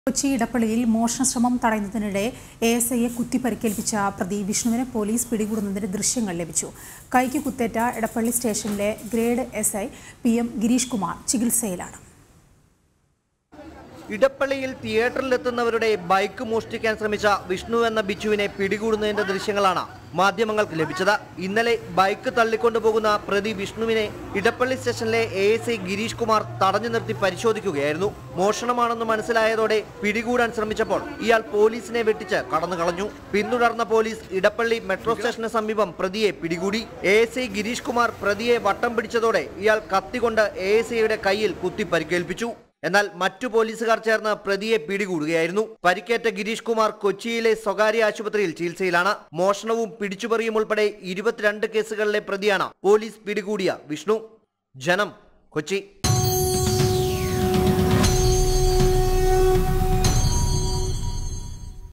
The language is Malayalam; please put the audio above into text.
കൊച്ചി ഇടപ്പള്ളിയിൽ മോഷണശ്രമം തടയുന്നതിനിടെ എ എസ് ഐയെ കുത്തിപ്പരിക്കേൽപ്പിച്ച പ്രതി വിഷ്ണുവിനെ പോലീസ് പിടികൂടുന്നതിന്റെ ദൃശ്യങ്ങൾ ലഭിച്ചു കൈക്ക് കുത്തേറ്റ ഇടപ്പള്ളി സ്റ്റേഷനിലെ grade S I P M Girish Kumar ചികിത്സയിലാണ് ഇടപ്പള്ളിയിൽ തിയേറ്ററിലെത്തുന്നവരുടെ ബൈക്ക് മോഷ്ടിക്കാൻ ശ്രമിച്ച വിഷ്ണു എന്ന ബിച്ചുവിനെ പിടികൂടുന്നതിന്റെ ദൃശ്യങ്ങളാണ് മാധ്യമങ്ങൾക്ക് ലഭിച്ചത് ഇന്നലെ ബൈക്ക് തള്ളിക്കൊണ്ടുപോകുന്ന പ്രതി വിഷ്ണുവിനെ ഇടപ്പള്ളി സ്റ്റേഷനിലെ A S I Girish Kumar തടഞ്ഞു നിർത്തി പരിശോധിക്കുകയായിരുന്നു മോഷണമാണെന്ന് മനസ്സിലായതോടെ പിടികൂടാൻ ശ്രമിച്ചപ്പോൾ ഇയാൾ പോലീസിനെ വെട്ടിച്ച് കടന്നു കളഞ്ഞു പിന്തുടർന്ന പോലീസ് ഇടപ്പള്ളി മെട്രോ സ്റ്റേഷന് സമീപം പ്രതിയെ പിടികൂടി A S I Girish Kumar പ്രതിയെ വട്ടം പിടിച്ചതോടെ ഇയാൾ കത്തികൊണ്ട് എ എസ് ഐയുടെ കയ്യിൽ കുത്തി പരിക്കേൽപ്പിച്ചു എന്നാൽ മറ്റു പോലീസുകാർ ചേർന്ന് പ്രതിയെ പിടികൂടുകയായിരുന്നു പരിക്കേറ്റ ഗിരീഷ് കുമാർ കൊച്ചിയിലെ സ്വകാര്യ ആശുപത്രിയിൽ ചികിത്സയിലാണ് മോഷണവും പിടിച്ചുപറിയും ഉൾപ്പെടെ ഇരുപത്തിരണ്ട് കേസുകളിലെ പ്രതിയാണ് പോലീസ് പിടികൂടിയ വിഷ്ണു ജനം കൊച്ചി